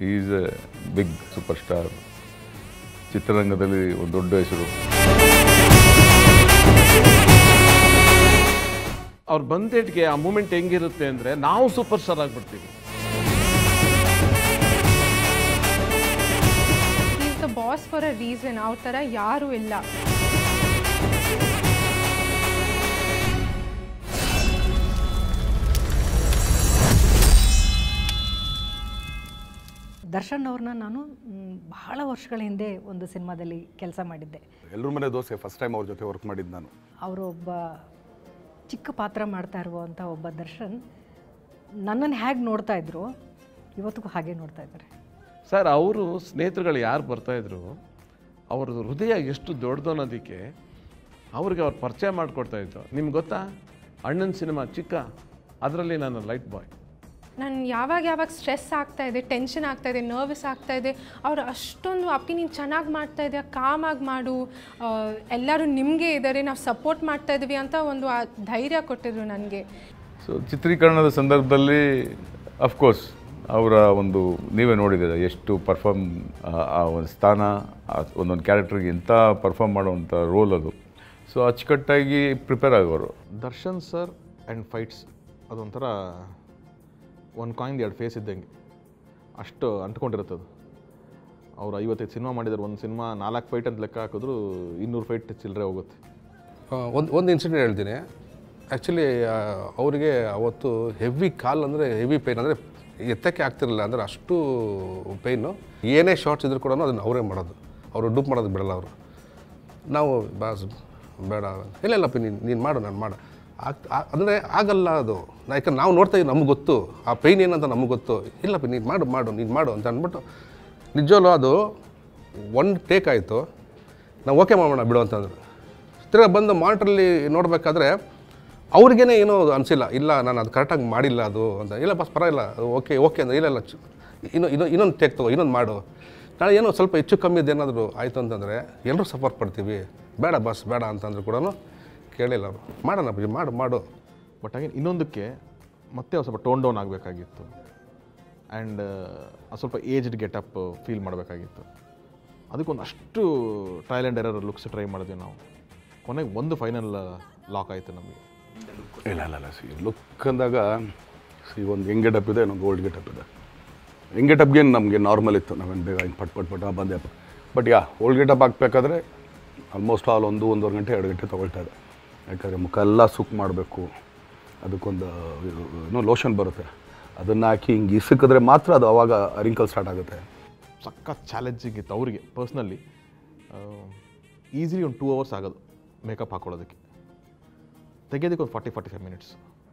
is a big superstar ಚಿತ್ರರಂಗದಲ್ಲಿ ಒಂದು ದೊಡ್ಡ ಹೆಸರು ಅವ್ರು ಬಂದೇಟ್ಗೆ ಆ ಮೂಮೆಂಟ್ ಹೆಂಗಿರುತ್ತೆ ಅಂದರೆ ನಾವು ಸೂಪರ್ ಸ್ಟಾರ್ ಆಗಿಬಿಡ್ತೀವಿ is the boss for a reason ಅವ್ರ ಥರ ಯಾರೂ ಇಲ್ಲ ದರ್ಶನ್ ಅವ್ರನ್ನ ನಾನು ಮ್, ಬಹಳ ವರ್ಷಗಳ ಹಿಂದೆ ಒಂದು ಸಿನಿಮಾದಲ್ಲಿ ಕೆಲಸ ಮಾಡಿದ್ದೆ ಎಲ್ಲರ ಮನೆ ದೋಸೆ ಫಸ್ಟ್ ಟೈಮ್ ಅವ್ರ ಜೊತೆ ವರ್ಕ್ ಮಾಡಿದ್ದು ನಾನು ಅವರು ಒಬ್ಬ ಚಿಕ್ಕ ಪಾತ್ರ ಮಾಡ್ತಾ ಇರುವಂಥ ಒಬ್ಬ ದರ್ಶನ್ ನನ್ನನ್ನು ಹೇಗೆ ನೋಡ್ತಾ ಇದ್ರು ಇವತ್ತಿಗೂ ಹಾಗೆ ನೋಡ್ತಾ ಇದ್ದಾರೆ ಸರ್ ಅವರು ಸ್ನೇಹಿತರುಗಳು ಯಾರು ಬರ್ತಾಯಿದ್ರು ಅವ್ರ ಹೃದಯ ಎಷ್ಟು ದೊಡ್ಡದು ಅನ್ನೋದಕ್ಕೆ ಅವ್ರಿಗೆ ಅವ್ರು ಪರಿಚಯ ಮಾಡಿಕೊಡ್ತಾ ಇದ್ರು ನಿಮ್ಗೆ ಗೊತ್ತಾ ಅಣ್ಣನ ಸಿನಿಮಾ ಚಿಕ್ಕ ಅದರಲ್ಲಿ ನಾನು ಲೈಟ್ ಬಾಯ್ ನಾನು ಯಾವಾಗ ಯಾವಾಗ ಸ್ಟ್ರೆಸ್ ಆಗ್ತಾ ಇದೆ ಟೆನ್ಷನ್ ಆಗ್ತಾ ಇದೆ ನರ್ವಸ್ ಆಗ್ತಾ ಇದೆ ಅವ್ರು ಅಷ್ಟೊಂದು ಅಪ್ಪಿ ನೀನು ಚೆನ್ನಾಗಿ ಮಾಡ್ತಾ ಇದೆಯಾ ಕಾಮಾಗಿ ಮಾಡು ಆ, ಎಲ್ಲರೂ ನಿಮಗೆ ಇದ್ದಾರೆ ನಾವು ಸಪೋರ್ಟ್ ಮಾಡ್ತಾ ಇದ್ದೀವಿ ಅಂತ ಒಂದು ಆ ಧೈರ್ಯ ಕೊಟ್ಟಿದ್ರು ನನಗೆ ಸೊ ಚಿತ್ರೀಕರಣದ ಸಂದರ್ಭದಲ್ಲಿ ಅಫ್ಕೋರ್ಸ್ ಅವರ ಒಂದು ನೀವೇ ನೋಡಿದ್ದೀರ ಎಷ್ಟು ಪರ್ಫಾರ್ಮ್ ಆ ಒಂದು ಸ್ಥಾನ ಆ ಒಂದೊಂದು ಕ್ಯಾರೆಕ್ಟರ್ಗೆ ಎಂಥ ಪರ್ಫಾರ್ಮ್ ಮಾಡುವಂಥ ರೋಲ್ ಅದು ಸೊ ಅಚ್ಚುಕಟ್ಟಾಗಿ ಪ್ರಿಪೇರ್ ಆಗೋರು ದರ್ಶನ್ ಸರ್ ಆ್ಯಂಡ್ ಫೈಟ್ಸ್ ಅದೊಂಥರ ಒಂದು ಕಾಯಿನ್ ಎರಡು ಫೇಸ್ ಇದ್ದಂಗೆ ಅಷ್ಟು ಅಂಟ್ಕೊಂಡಿರುತ್ತೆ ಅದು ಅವ್ರು ಐವತ್ತೈದು ಸಿನಿಮಾ ಮಾಡಿದ್ದಾರೆ ಒಂದು ಸಿನಿಮಾ ನಾಲ್ಕು ಫೈಟ್ ಅಂತ ಲೆಕ್ಕ ಹಾಕಿದ್ರು ಇನ್ನೂರು ಫೈಟ್ ಚಿಲ್ಲರೆ ಹೋಗುತ್ತೆ ಒಂದು ಒಂದು ಇನ್ಸಿಡೆಂಟ್ ಹೇಳ್ತೀನಿ ಆ್ಯಕ್ಚುಲಿ ಅವರಿಗೆ ಅವತ್ತು ಹೆವಿ ಕಾಲ್ ಅಂದರೆ ಹೆವಿ ಪೈನ್ ಅಂದರೆ ಎತ್ತಕ್ಕೆ ಆಗ್ತಿರಲಿಲ್ಲ ಅಂದರೆ ಅಷ್ಟು ಪೈನು ಏನೇ ಶಾರ್ಟ್ಸ್ ಇದ್ರೂ ಕೂಡ ಅದನ್ನು ಅವರೇ ಮಾಡೋದು ಅವರು ಡೂಪ್ ಮಾಡೋದು ಬಿಡಲ್ಲ ಅವರು ನಾವು ಬಾಸ್ ಬೇಡ ಇಲ್ಲ ಇಲ್ಲಪ್ಪ ನೀನು ನೀನು ಮಾಡು ನಾನು ಮಾಡು ಆಗ್ ಅಂದರೆ ಆಗಲ್ಲ ಅದು ನಾ ಯಾಕಂದ್ರೆ ನಾವು ನೋಡ್ತಾ ಇದ್ದೀವಿ ನಮ್ಗೆ ಗೊತ್ತು ಆ ಪೈನ್ ಏನಂತ ನಮಗೆ ಗೊತ್ತು ಇಲ್ಲಪ್ಪ ನೀನು ಮಾಡು ಮಾಡು ನೀನು ಮಾಡು ಅಂತ ಅಂದ್ಬಿಟ್ಟು ನಿಜವಲ್ಲೂ ಅದು ಒನ್ ಟೇಕ್ ಆಯಿತು ನಾವು ಓಕೆ ಮಾಡೋಣ ಬಿಡು ಅಂತಂದ್ರು ತಿರ್ಗಾ ಬಂದು ಮಾನಿಟ್ರಲ್ಲಿ ನೋಡಬೇಕಾದ್ರೆ ಅವ್ರಿಗೇನೆ ಏನೋ ಅನಿಸಿಲ್ಲ ಇಲ್ಲ ನಾನು ಅದು ಕರೆಕ್ಟಾಗಿ ಮಾಡಿಲ್ಲ ಅದು ಅಂತ ಇಲ್ಲ ಬಸ್ ಪರವಾಗಿಲ್ಲ ಅದು ಓಕೆ ಓಕೆ ಅಂದರೆ ಇಲ್ಲ ಇಲ್ಲ ಚು- ಇನ್ನು ಇನ್ನು ಇನ್ನೊಂದು ಟೇಕ್ ತಗೋ ಇನ್ನೊಂದು ಮಾಡು ನಾಳೆ ಏನೋ ಸ್ವಲ್ಪ ಹೆಚ್ಚು ಕಮ್ಮಿ ಏನಾದರೂ ಆಯಿತು ಅಂತಂದರೆ ಎಲ್ಲರೂ ಸಪೋರ್ಟ್ ಪಡ್ತೀವಿ ಬೇಡ ಬಸ್ ಬೇಡ ಅಂತಂದ್ರು ಕೂಡ ಕೇಳಿಲ್ಲ ಅವರು ಮಾಡೋಣ ಅಪ್ಪಾಜಿ, ಮಾಡು ಮಾಡು ಬಟ್ ಹಾಗೆ ಇನ್ನೊಂದಕ್ಕೆ ಮತ್ತೆ ಒಂದು ಸ್ವಲ್ಪ ಟೋನ್ ಡೌನ್ ಆಗಬೇಕಾಗಿತ್ತು ಆ್ಯಂಡ್ ಸ್ವಲ್ಪ ಏಜ್ಡ್ ಗೆಟಪ್ ಫೀಲ್ ಮಾಡಬೇಕಾಗಿತ್ತು ಅದಕ್ಕೊಂದು ಅಷ್ಟು trial and error looks try ಮಾಡಿದ್ವಿ ನಾವು ಕೊನೆಗೆ ಒಂದು ಫೈನಲ್ ಲಾಕ್ ಆಯಿತು ನಮಗೆ ಇಲ್ಲ ಇಲ್ಲ ಇಲ್ಲ ಸಿ ಲುಕ್ ಅಂದಾಗ ಸಿ ಒಂದು ಹೆಂಗ್ ಗೆಟಪ್ ಇದೆ ಇನ್ನೊಂದು ಓಲ್ಡ್ ಗೆಟಪ್ ಇದೆ ಹೆಂಗ್ ಗೆಟಪ್ಗೆ ನಮಗೆ ನಾರ್ಮಲ್ ಇತ್ತು ನಾವೇನು ಬೇಗ ಹಿಂಗೆ ಪಟ್ ಪಟ್ ಪಟ್ ಬಂದೆ ಬಟ್ ಯಾ ಓಲ್ಡ್ ಗೆಟಪ್ ಹಾಕ್ಬೇಕಾದ್ರೆ ಆಲ್ಮೋಸ್ಟ್ ಆಲ್ ಒಂದು ಒಂದೂವರೆ ಗಂಟೆ ಎರಡು ಗಂಟೆ ತೊಗೊಳ್ತಾ ಇದೆ ಯಾಕಂದರೆ ಮುಖ ಎಲ್ಲ ಸುಕ್ ಮಾಡಬೇಕು ಅದಕ್ಕೊಂದು ಏನೋ ಲೋಷನ್ ಬರುತ್ತೆ ಅದನ್ನು ಹಾಕಿ ಹಿಂಗೆ ಇಸಕಿದ್ರೆ ಮಾತ್ರ ಅದು ಅವಾಗ ರಿಂಕಲ್ ಸ್ಟಾರ್ಟ್ ಆಗುತ್ತೆ ಸಖತ್ ಚಾಲೆಂಜಿಂಗ್ ಇತ್ತು ಅವರಿಗೆ ಪರ್ಸ್ನಲಿ ಈಸಿಲಿ ಒಂದು ಟೂ ಅವರ್ಸ್ ಆಗೋದು ಮೇಕಪ್ ಹಾಕೊಳ್ಳೋದಕ್ಕೆ ತೆಗೆಯೋದಕ್ಕೆ ಒಂದು ಫಾರ್ಟಿ ಫಾರ್ಟಿ ಫೈವ್ ಮಿನಿಟ್ಸ್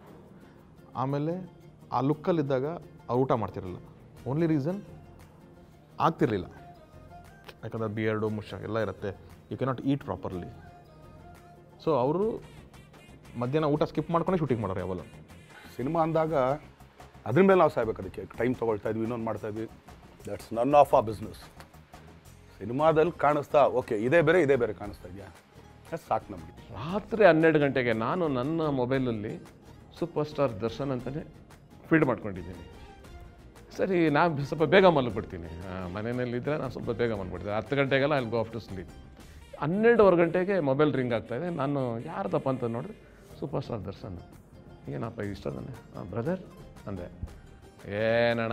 ಆಮೇಲೆ ಆ ಲುಕ್ಕಲ್ಲಿದ್ದಾಗ ಅವ್ರು ಊಟ ಮಾಡ್ತಿರಲಿಲ್ಲ ಓನ್ಲಿ ರೀಸನ್ ಆಗ್ತಿರಲಿಲ್ಲ ಯಾಕಂದರೆ ಬಿಯರ್ಡು ಮುಷ ಎಲ್ಲ ಇರುತ್ತೆ you cannot eat properly so ಅವರು ಮಧ್ಯಾಹ್ನ ಊಟ ಸ್ಕಿಪ್ ಮಾಡ್ಕೊಂಡೆ ಶೂಟಿಂಗ್ ಮಾಡೋರು ಯಾವಲ್ಲ ಸಿನಿಮಾ ಅಂದಾಗ ಅದ್ರ ಮೇಲೆ ನಾವು ಸಾಯ್ಬೇಕು ಅದಕ್ಕೆ ಟೈಮ್ ತೊಗೊಳ್ತಾ ಇದ್ವಿ ಇನ್ನೊಂದು ಮಾಡ್ತಾ ಇದ್ವಿ ದಟ್ಸ್ ನನ್ ಆಫ್ ಆ ಬಿಸ್ನೆಸ್ ಸಿನಿಮಾದಲ್ಲಿ ಕಾಣಿಸ್ತಾ ಓಕೆ ಇದೇ ಬೇರೆ ಇದೇ ಬೇರೆ ಕಾಣಿಸ್ತಾ ಇದೆಯಾ ಅಷ್ಟು ಸಾಕು ನಮಗೆ ರಾತ್ರಿ ಹನ್ನೆರಡು ಗಂಟೆಗೆ ನಾನು ನನ್ನ ಮೊಬೈಲಲ್ಲಿ ಸೂಪರ್ ಸ್ಟಾರ್ ದರ್ಶನ್ ಅಂತಲೇ ಫೀಡ್ ಮಾಡ್ಕೊಂಡಿದ್ದೀನಿ ಸರಿ ನಾನು ಸ್ವಲ್ಪ ಬೇಗ ಮಲಗಿಬಿಡ್ತೀನಿ ಮನೆಯಲ್ಲಿದ್ದರೆ ನಾನು ಸ್ವಲ್ಪ ಬೇಗ ಮಲ್ಬಿಡ್ತೀನಿ ಹತ್ತು ಗಂಟೆಗೆಲ್ಲ ಅಲ್ಲಿ ಗೋ ಆಫ್ ಟು ಸ್ಲೀಪ್ ಹನ್ನೆರಡುವರೆ ಗಂಟೆಗೆ ಮೊಬೈಲ್ ರಿಂಗ್ ಆಗ್ತಾಯಿದೆ ನಾನು ಯಾರ್ದಪ್ಪ ಅಂತ ನೋಡಿದ್ರೆ ಸೂಪರ್ ಸ್ಟಾರ್ ದರ್ಶನ್ ಏನಪ್ಪ ಇಷ್ಟ ತಾನೆ ಹಾಂ ಬ್ರದರ್ ಅಂದೆ ಏನಣ್ಣ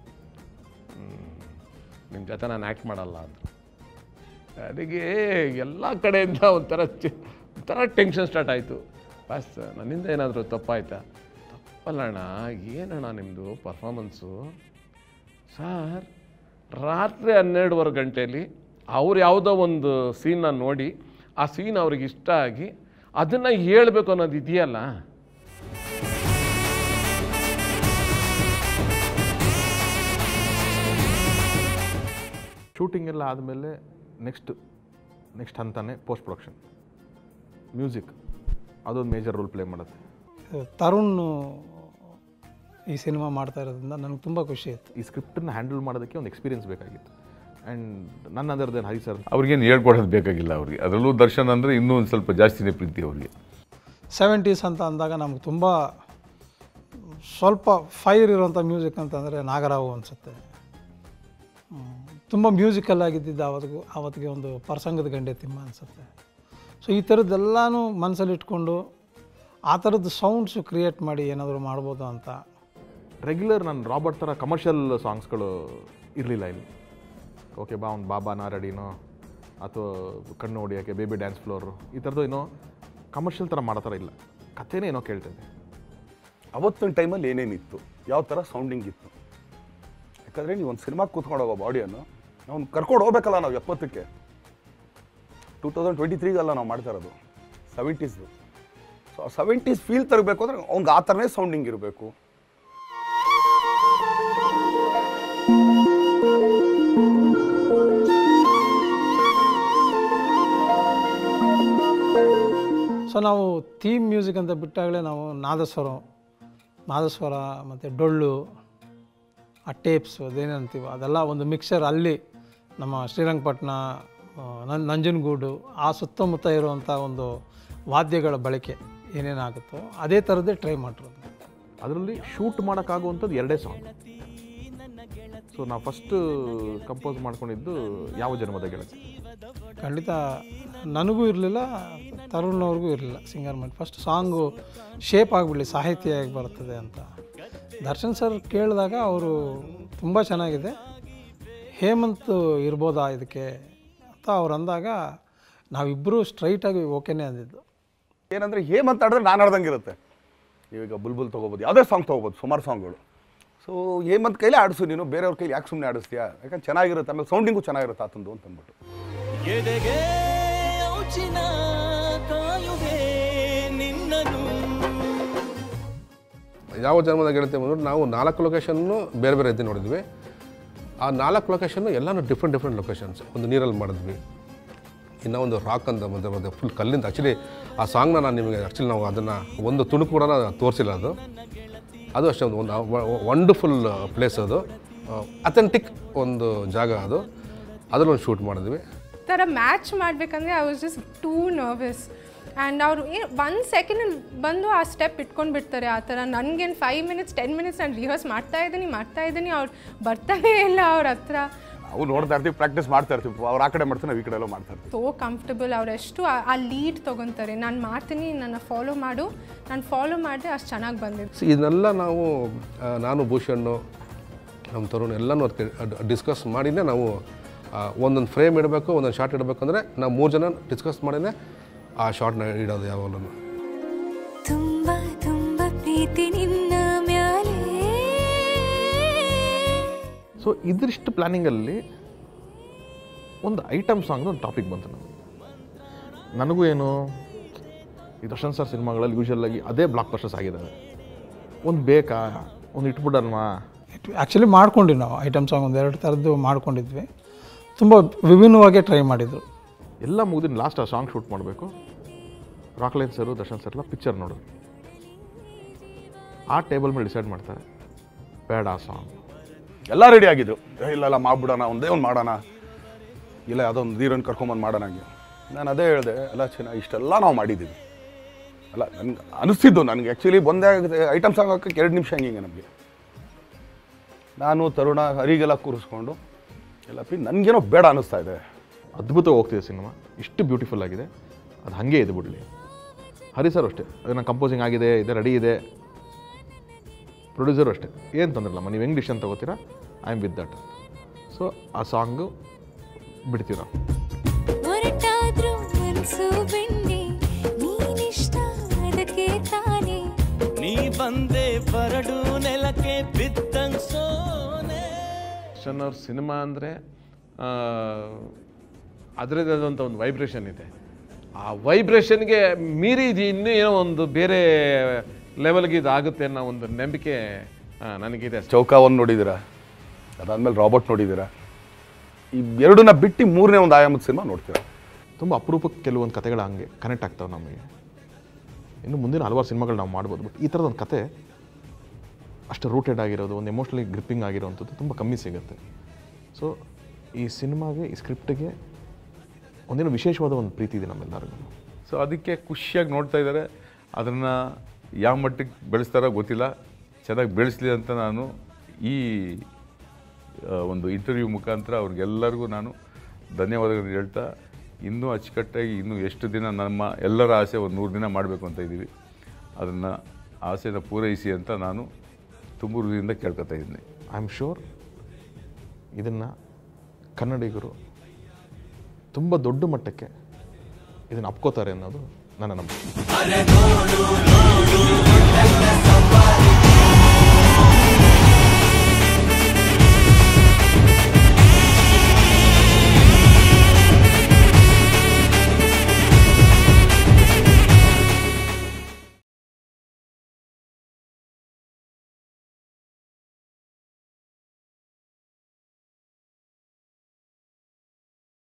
ನಿಮ್ಮ ಜೊತೆ ನಾನು ಆ್ಯಕ್ಟ್ ಮಾಡಲ್ಲ ಅಂದರು ಅದಕ್ಕೆ ಎಲ್ಲ ಕಡೆಯಿಂದ ಒಂಥರ ಚಿ ಒಂಥರ ಟೆನ್ಷನ್ ಸ್ಟಾರ್ಟ್ ಆಯಿತು ಬಸ್ ನನ್ನಿಂದ ಏನಾದರೂ ತಪ್ಪಾಯ್ತಾ ತಪ್ಪಲ್ಲಣ್ಣ ಏನಣ್ಣ ನಿಮ್ಮದು ಪರ್ಫಾಮನ್ಸು ಸರ್ ರಾತ್ರಿ ಹನ್ನೆರಡುವರೆ ಗಂಟೆಯಲ್ಲಿ ಅವ್ರು ಯಾವುದೋ ಒಂದು ಸೀನ್ನ ನೋಡಿ ಆ ಸೀನ್ ಅವ್ರಿಗೆ ಇಷ್ಟ ಆಗಿ ಅದನ್ನು ಹೇಳಬೇಕು ಅನ್ನೋದು ಇದೆಯಲ್ಲ ಶೂಟಿಂಗ್ ಎಲ್ಲ ಆದಮೇಲೆ ನೆಕ್ಸ್ಟ್ ನೆಕ್ಸ್ಟ್ ಹಂತನೇ ಪೋಸ್ಟ್ ಪ್ರೊಡಕ್ಷನ್ ಮ್ಯೂಸಿಕ್ ಅದೊಂದು ಮೇಜರ್ ರೋಲ್ ಪ್ಲೇ ಮಾಡುತ್ತೆ ತರುಣ್ ಈ ಸಿನಿಮಾ ಮಾಡ್ತಾ ಇರೋದ್ರಿಂದ ನನಗೆ ತುಂಬ ಖುಷಿ ಆಯಿತು ಈ ಸ್ಕ್ರಿಪ್ಟನ್ನು ಹ್ಯಾಂಡಲ್ ಮಾಡೋದಕ್ಕೆ ಒಂದು ಎಕ್ಸ್ಪೀರಿಯನ್ಸ್ ಬೇಕಾಗಿತ್ತು ಆ್ಯಂಡ್ ನನ್ನ ಅದರದ್ದೇನು ಹರಿ ಸರ್ ಅವ್ರಿಗೇನು ಹೇಳ್ಕೊಡೋದು ಬೇಕಾಗಿಲ್ಲ ಅವ್ರಿಗೆ ಅದರಲ್ಲೂ ದರ್ಶನ್ ಅಂದರೆ ಇನ್ನೂ ಒಂದು ಸ್ವಲ್ಪ ಜಾಸ್ತಿನೇ ಪ್ರೀತಿ ಅವ್ರಿಗೆ ಸೆವೆಂಟೀಸ್ ಅಂತ ಅಂದಾಗ ನಮ್ಗೆ ತುಂಬ ಸ್ವಲ್ಪ ಫೈರ್ ಇರೋಂಥ ಮ್ಯೂಸಿಕ್ ಅಂತಂದರೆ ನಾಗರಾವು ಅನಿಸುತ್ತೆ ತುಂಬ ಮ್ಯೂಸಿಕಲ್ ಆಗಿದ್ದಿದ್ದು ಆವತ್ತಿಗೆ ಆವತ್ತಿಗೆ ಒಂದು ಪ್ರಸಂಗದ ಗಂಡೆ ತಿಮ್ಮ ಅನಿಸುತ್ತೆ ಸೊ ಈ ಥರದ್ದೆಲ್ಲನೂ ಮನಸ್ಸಲ್ಲಿ ಇಟ್ಕೊಂಡು ಆ ಥರದ್ದು ಸೌಂಡ್ಸು ಕ್ರಿಯೇಟ್ ಮಾಡಿ ಏನಾದರೂ ಮಾಡ್ಬೋದು ಅಂತ ರೆಗ್ಯುಲರ್ ನಾನು ರಾಬರ್ಟ್ ಥರ ಕಮರ್ಷಿಯಲ್ ಸಾಂಗ್ಸ್ಗಳು ಇರಲಿಲ್ಲ ಇಲ್ಲಿ ಓಕೆ ಬಾ ಒಂದು ಬಾಬಾ ನಾರಡಿನೋ ಅಥವಾ ಕಣ್ಣು ಹೊಡಿಯೋಕ್ಕೆ ಬೇಬಿ ಡ್ಯಾನ್ಸ್ ಫ್ಲೋರು ಈ ಥರದ್ದು ಏನೋ ಕಮರ್ಷಿಯಲ್ ಥರ ಮಾಡೋ ಥರ ಇಲ್ಲ ಕಥೆನೇ ಏನೋ ಕೇಳ್ತಿದ್ದೆ ಅವತ್ತಿನ ಟೈಮಲ್ಲಿ ಏನೇನಿತ್ತು ಯಾವ ಥರ ಸೌಂಡಿಂಗ್ ಇತ್ತು ಯಾಕಂದರೆ ನೀವು ಒಂದು ಸಿನಿಮಾಗೆ ಕೂತ್ಕೊಂಡು ಹೋಗೋ ಬಾಡಿಯನ್ನು ನಾವು ಕರ್ಕೊಂಡು ಹೋಗ್ಬೇಕಲ್ಲ ನಾವು ಎಪ್ಪತ್ತಕ್ಕೆ ಟೂ ತೌಸಂಡ್ ಟ್ವೆಂಟಿ ತ್ರೀಗಲ್ಲ ನಾವು ಮಾಡ್ತಾ ಇರೋದು ಸೆವೆಂಟೀಸ್ದು ಸೊ ಆ ಸೆವೆಂಟೀಸ್ ಫೀಲ್ ತರಬೇಕು ಅಂದರೆ ಅವ್ನಿಗೆ ಆ ಥರನೇ ಸೌಂಡಿಂಗ್ ಇರಬೇಕು ಸೊ ನಾವು ಥೀಮ್ ಮ್ಯೂಸಿಕ್ ಅಂತ ಬಿಟ್ಟಾಗಲೇ ನಾವು ನಾದಸ್ವರ ನಾದಸ್ವರ ಮತ್ತು ಡೊಳ್ಳು ಆ ಟೇಪ್ಸು ಅದೇನಂತೀವೋ ಅದೆಲ್ಲ ಒಂದು ಮಿಕ್ಸರ್ ಅಲ್ಲಿ ನಮ್ಮ ಶ್ರೀರಂಗಪಟ್ಟಣ ಆ, ನನ್ ನಂಜನಗೂಡು ಆ ಸುತ್ತಮುತ್ತ ಇರುವಂಥ ಒಂದು ವಾದ್ಯಗಳ ಬಳಕೆ ಏನೇನಾಗುತ್ತೋ ಅದೇ ಥರದ್ದೇ ಟ್ರೈ ಮಾಡಿರೋದು ಅದರಲ್ಲಿ ಶೂಟ್ ಮಾಡೋಕ್ಕಾಗುವಂಥದ್ದು ಎರಡೇ ಸಾಂಗ್ ಸೊ ನಾವು ಫಸ್ಟ್ ಕಂಪೋಸ್ ಮಾಡ್ಕೊಂಡಿದ್ದು ಯಾವ ಜನ್ಮದ ಗೆಳತಿ ಖಂಡಿತ ನನಗೂ ಇರಲಿಲ್ಲ ತರುಣ್ ಅವ್ರಿಗೂ ಇರಲಿಲ್ಲ ಸಿಂಗರ್ ಮಾಡಿ ಫಸ್ಟ್ ಸಾಂಗು ಶೇಪ್ ಆಗಿಬಿಡಲಿ ಸಾಹಿತ್ಯವಾಗಿ ಬರ್ತದೆ ಅಂತ ದರ್ಶನ್ ಸರ್ ಕೇಳಿದಾಗ ಅವರು ತುಂಬ ಚೆನ್ನಾಗಿದೆ ಹೇಮಂತ್ ಇರ್ಬೋದಾ ಇದಕ್ಕೆ ಅಂತ ಅವ್ರು ಅಂದಾಗ ನಾವಿಬ್ಬರು ಸ್ಟ್ರೈಟಾಗಿ ಓಕೆನೇ ಅಂದಿದ್ದು ಏನಂದರೆ ಹೇಮಂತ ಆಡಿದ್ರೆ ನಾನು ಆಡ್ದಂಗೆ ಇರುತ್ತೆ ಈಗ ಬುಲ್ಬುಲ್ ತೊಗೋಬೋದು ಯಾವುದೇ ಸಾಂಗ್ ತೊಗೋಬೋದು ಸುಮಾರು ಸಾಂಗ್ಗಳು ಸೊ ಹೇಮಂತ್ ಕೈಲೇ ಆಡಿಸು ನೀನು ಬೇರೆಯವ್ರ ಕೈಲಿ ಯಾಕೆ ಸುಮ್ಮನೆ ಆಡಿಸ್ತೀಯಾ ಯಾಕಂದ್ರೆ ಚೆನ್ನಾಗಿರುತ್ತೆ ಆಮೇಲೆ ಸೌಂಡಿಂಗು ಚೆನ್ನಾಗಿರುತ್ತೆ ಆತಂದು ಅಂತ ಅಂದ್ಬಿಟ್ಟು ಎದೆಗೆ ಔಚಿನ ಕಾಯುವೆ ನಿನ್ನನು ಯಾವ ಜನ್ಮದ ಗೆಳತಿ ಬಂದ್ಬಿಟ್ಟು ನಾವು ನಾಲ್ಕು ಲೊಕೇಶನ್ನು ಬೇರೆ ಬೇರೆ ಇದ್ದು ನೋಡಿದ್ವಿ ಆ ನಾಲ್ಕು ಲೊಕೇಶನ್ನು ಎಲ್ಲನೂ ಡಿಫ್ರೆಂಟ್ ಡಿಫ್ರೆಂಟ್ ಲೊಕೇಶನ್ಸ್ ಒಂದು ನೀರಲ್ಲಿ ಮಾಡಿದ್ವಿ ಇನ್ನೂ ಒಂದು ರಾಕ್ ಅಂತ ಮತ್ತೆ ಮತ್ತೆ ಫುಲ್ ಕಲ್ಲಿಂದ ಆ್ಯಕ್ಚುಲಿ ಆ ಸಾಂಗ್ನ ನಾನು ನಿಮಗೆ ಆ್ಯಕ್ಚುಲಿ ನಾವು ಅದನ್ನು ಒಂದು ತುಣುಕು ಕೂಡ ತೋರಿಸಿಲ್ಲ ಅದು ಅದು ಅಷ್ಟೇ ಒಂದು ಒಂದು ವಂಡರ್ಫುಲ್ ಪ್ಲೇಸ್ ಅದು ಅಥೆಂಟಿಕ್ ಒಂದು ಜಾಗ ಅದು ಅದರಲ್ಲೊಂದು ಶೂಟ್ ಮಾಡಿದ್ವಿ ಥರ ಮ್ಯಾಚ್ ಮಾಡಬೇಕಂದ್ರೆ I was just too nervous and ಅವರು ಏನು ಒಂದು ಸೆಕೆಂಡಲ್ಲಿ ಬಂದು ಆ ಸ್ಟೆಪ್ ಇಟ್ಕೊಂಡು ಬಿಡ್ತಾರೆ ಆ ಥರ ನನಗೇನು ಫೈವ್ ಮಿನಿಟ್ಸ್ ಟೆನ್ ಮಿನಿಟ್ಸ್ ನಾನು ರಿಹರ್ಸ್ ಮಾಡ್ತಾ ಇದ್ದೀನಿ ಮಾಡ್ತಾ ಇದ್ದೀನಿ ಅವ್ರು ಬರ್ತಾನೇ ಇಲ್ಲ ಅವ್ರ ಹತ್ರ ನಾವು ನೋಡ್ತಾ ಇರ್ತೀವಿ ಪ್ರಾಕ್ಟೀಸ್ ಮಾಡ್ತಾ ಇರ್ತೀವಿ ಅವ್ರು ಆ ಕಡೆ ಮಾಡ್ತಾರೆ ನಾವು ಈ ಕಡೆ ಎಲ್ಲ ಮಾಡ್ತಾ ಇರ್ತೀವಿ ಸೋ ಕಂಫರ್ಟಬಲ್ ಅವರೆಷ್ಟು ಆ ಲೀಡ್ ತೊಗೊತಾರೆ ನಾನು ಮಾಡ್ತೀನಿ ನನ್ನ ಫಾಲೋ ಮಾಡು ನಾನು ಫಾಲೋ ಮಾಡಿದೆ ಅಷ್ಟು ಚೆನ್ನಾಗಿ ಬಂದಿದ್ದು ಸೊ ಇದನ್ನೆಲ್ಲ ನಾವು ಆ, ನಾನು ಭೂಷಣ್ಣು ನಮ್ಮ ತರುಣ್ ಎಲ್ಲನೂ ಅದಕ್ಕೆ ಡಿಸ್ಕಸ್ ಮಾಡಿನೇ ನಾವು ಆ, ಒಂದೊಂದು ಫ್ರೇಮ್ ಇಡಬೇಕು ಒಂದೊಂದು ಶಾರ್ಟ್ ಇಡಬೇಕು ಅಂದರೆ ನಾವು ಮೂರು ಜನ ಡಿಸ್ಕಸ್ ಮಾಡಿನೇ ಆ ಶಾರ್ಟ್ನ ಇಡೋದು ಯಾವಾಗಲೂ ತುಂಬ ತುಂಬ ಪ್ರೀತಿ ನಿನ್ನ ಮ್ಯಾಲೆ ಸೊ ಇದಿಷ್ಟು ಪ್ಲ್ಯಾನಿಂಗಲ್ಲಿ ಒಂದು ಐಟಮ್ ಸಾಂಗ್ದು ಒಂದು ಟಾಪಿಕ್ ಬಂತು ನಮಗೆ ನನಗೂ ಏನು ಈ ದರ್ಶನ್ ಸರ್ ಸಿನಿಮಾಗಳಲ್ಲಿ ಯೂಶಲಾಗಿ ಅದೇ ಬ್ಲಾಕ್ ಬಸ್ಟರ್ಸ್ ಆಗಿದ್ದಾವೆ ಒಂದು ಬೇಕಾ ಒಂದು ಇಟ್ಬಿಡಲ್ವಾ ಆ್ಯಕ್ಚುಲಿ ಮಾಡ್ಕೊಂಡ್ವಿ ನಾವು ಐಟಮ್ ಸಾಂಗ್ ಒಂದು ಎರಡು ಥರದ್ದು ಮಾಡ್ಕೊಂಡಿದ್ವಿ ತುಂಬ ವಿಭಿನ್ನವಾಗೇ ಟ್ರೈ ಮಾಡಿದರು ಎಲ್ಲ ಮುಗಿದಿನ ಲಾಸ್ಟ್ ಆ ಸಾಂಗ್ ಶೂಟ್ ಮಾಡಬೇಕು ರಾಕ್ಲೈನ್ ಸರು ದರ್ಶನ್ ಸರ್ ಎಲ್ಲ ಪಿಕ್ಚರ್ ನೋಡೋದು ಆ ಟೇಬಲ್ ಮೇಲೆ ಡಿಸೈಡ್ ಮಾಡ್ತಾರೆ ಬೇಡ ಆ ಸಾಂಗ್ ಎಲ್ಲ ರೆಡಿ ಆಗಿದ್ರು ಏ, ಇಲ್ಲ ಇಲ್ಲ ಮಾಡ್ಬಿಡೋಣ ಒಂದೇ ಒಂದು ಮಾಡೋಣ ಇಲ್ಲ ಯಾವುದೋ ಒಂದು ಹೀರೋನ್ ಕರ್ಕೊಂಬಂದು ಮಾಡೋಣ ಹಂಗೆ ನಾನು ಅದೇ ಹೇಳಿದೆ ಎಲ್ಲ ಚೆನ್ನಾಗಿ ಇಷ್ಟೆಲ್ಲ ನಾವು ಮಾಡಿದ್ದೀವಿ ಅಲ್ಲ ನನ್ಗೆ ಅನಿಸ್ತಿದ್ದು ನನಗೆ ಆ್ಯಕ್ಚುಲಿ ಒಂದೇ ಐಟಮ್ ಸಾಂಗ್ ಹಾಕೋಕ್ಕೆ ಎರಡು ನಿಮಿಷ ಹಂಗೆ ನಮಗೆ ನಾನು ತರುಣ ಹರಿಗೆಲ್ಲ ಕೂರಿಸ್ಕೊಂಡು ಎಲ್ಲ ಪಿ ನನಗೇನೋ ಬೇಡ ಅನ್ನಿಸ್ತಾ ಇದೆ ಅದ್ಭುತ ಹೋಗ್ತಿದೆ ಸಿನಿಮಾ ಇಷ್ಟು ಬ್ಯೂಟಿಫುಲ್ ಆಗಿದೆ ಅದು ಹಾಗೆ ಇದೆ ಬಿಡಲಿ ಹರಿ ಸರ್ ಅಷ್ಟೇ ಅದನ್ನ ಕಂಪೋಸಿಂಗ್ ಆಗಿದೆ ಇದೆ ರೆಡಿ ಇದೆ ಪ್ರೊಡ್ಯೂಸರು ಅಷ್ಟೇ ಏನು ತೊಂದರೆಲ್ಲಮ್ಮ ನೀವು ಹೆಂಗೆ ಡಿಸಿಷನ್ ತೊಗೋತೀರಾ I am with that so ಆ ಸಾಂಗು ಬಿಡ್ತೀವಿ ನಾವು ಹೊರಟಾದ್ರೂ ಮನ್ಸು ಬೆಣ್ಣೆ ನೀನಿಷ್ಟ ಅದಕ್ಕೆ ತಾನೇ ನೀ ಬಂದೆ ಬರಡು ನೆಲಕ್ಕೆ ಬಿದ್ದಂಗ್ ಸೋನೆ ದರ್ಶನ್ ಅವ್ರ ಸಿನಿಮಾ ಅಂದರೆ ಅದರದೇ ಆದಂಥ ಒಂದು ವೈಬ್ರೇಷನ್ ಇದೆ ಆ ವೈಬ್ರೇಷನ್ಗೆ ಮೀರಿ ಇದು ಇನ್ನೂ ಏನೋ ಒಂದು ಬೇರೆ ಲೆವೆಲ್ಗೆ ಇದು ಆಗುತ್ತೆ ಅನ್ನೋ ಒಂದು ನಂಬಿಕೆ ಆ, ನನಗಿದೆ ಅಷ್ಟೇ ಚೌಕ ಒಂದು ನೋಡಿದ್ದೀರಾ ಅದಾದ್ಮೇಲೆ ರಾಬರ್ಟ್ ನೋಡಿದ್ದೀರಾ ಈ ಎರಡನ್ನ ಬಿಟ್ಟು ಮೂರನೇ ಒಂದು ಆಯಾಮದ ಸಿನಿಮಾ ನೋಡ್ತೀರಾ ತುಂಬ ಅಪರೂಪಕ್ಕೆ ಕೆಲವೊಂದು ಕತೆಗಳು ಹಂಗೆ ಕನೆಕ್ಟ್ ಆಗ್ತಾವೆ ನಮಗೆ ಇನ್ನು ಮುಂದಿನ ಹಲವಾರು ಸಿನಿಮಾಗಳು ನಾವು ಮಾಡ್ಬೋದು ಬಟ್ ಈ ಥರದ ಒಂದು ಕತೆ ಅಷ್ಟು ರೂಟೆಡ್ ಆಗಿರೋದು ಒಂದು ಎಮೋಷ್ನಲಿ ಗ್ರಿಪ್ಪಿಂಗ್ ಆಗಿರೋವಂಥದ್ದು ತುಂಬ ಕಮ್ಮಿ ಸಿಗುತ್ತೆ ಸೊ ಈ ಸಿನಿಮಾಗೆ ಈ ಸ್ಕ್ರಿಪ್ಟಿಗೆ ಒಂದೇನೋ ವಿಶೇಷವಾದ ಒಂದು ಪ್ರೀತಿ ಇದೆ ನಮ್ಮೆಲ್ಲರಿಗೂ ಸೊ ಅದಕ್ಕೆ ಖುಷಿಯಾಗಿ ನೋಡ್ತಾ ಇದ್ದಾರೆ ಅದನ್ನು ಯಾವ ಮಟ್ಟಕ್ಕೆ ಬೆಳೆಸ್ತಾರೋ ಗೊತ್ತಿಲ್ಲ ಚೆನ್ನಾಗಿ ಬೆಳೆಸಲಿ ಅಂತ ನಾನು ಈ ಆ, ಒಂದು ಇಂಟರ್ವ್ಯೂ ಮುಖಾಂತರ ಅವ್ರಿಗೆಲ್ಲರಿಗೂ ನಾನು ಧನ್ಯವಾದಗಳನ್ನು ಹೇಳ್ತಾ ಇನ್ನೂ ಅಚ್ಚುಕಟ್ಟಾಗಿ ಇನ್ನೂ ಎಷ್ಟು ದಿನ ನಮ್ಮ ಎಲ್ಲರ ಆಸೆ ಒಂದು ನೂರು ದಿನ ಮಾಡಬೇಕು ಅಂತ ಇದ್ದೀವಿ ಅದನ್ನು ಆಸೆನ ಪೂರೈಸಿ ಅಂತ ನಾನು ತುಂಬ ಹೃದಯದಿಂದ ಕೇಳ್ಕೊತಾ ಇದ್ದೀನಿ ಐ ಆಮ್ ಶೂರ್ ಇದನ್ನು ಕನ್ನಡಿಗರು ತುಂಬ ದೊಡ್ಡ ಮಟ್ಟಕ್ಕೆ ಇದನ್ನು ಅಪ್ಕೋತಾರೆ ಅನ್ನೋದು ನನ್ನ ನಂಬಿಕೆ ಅರೆ ನೋಡು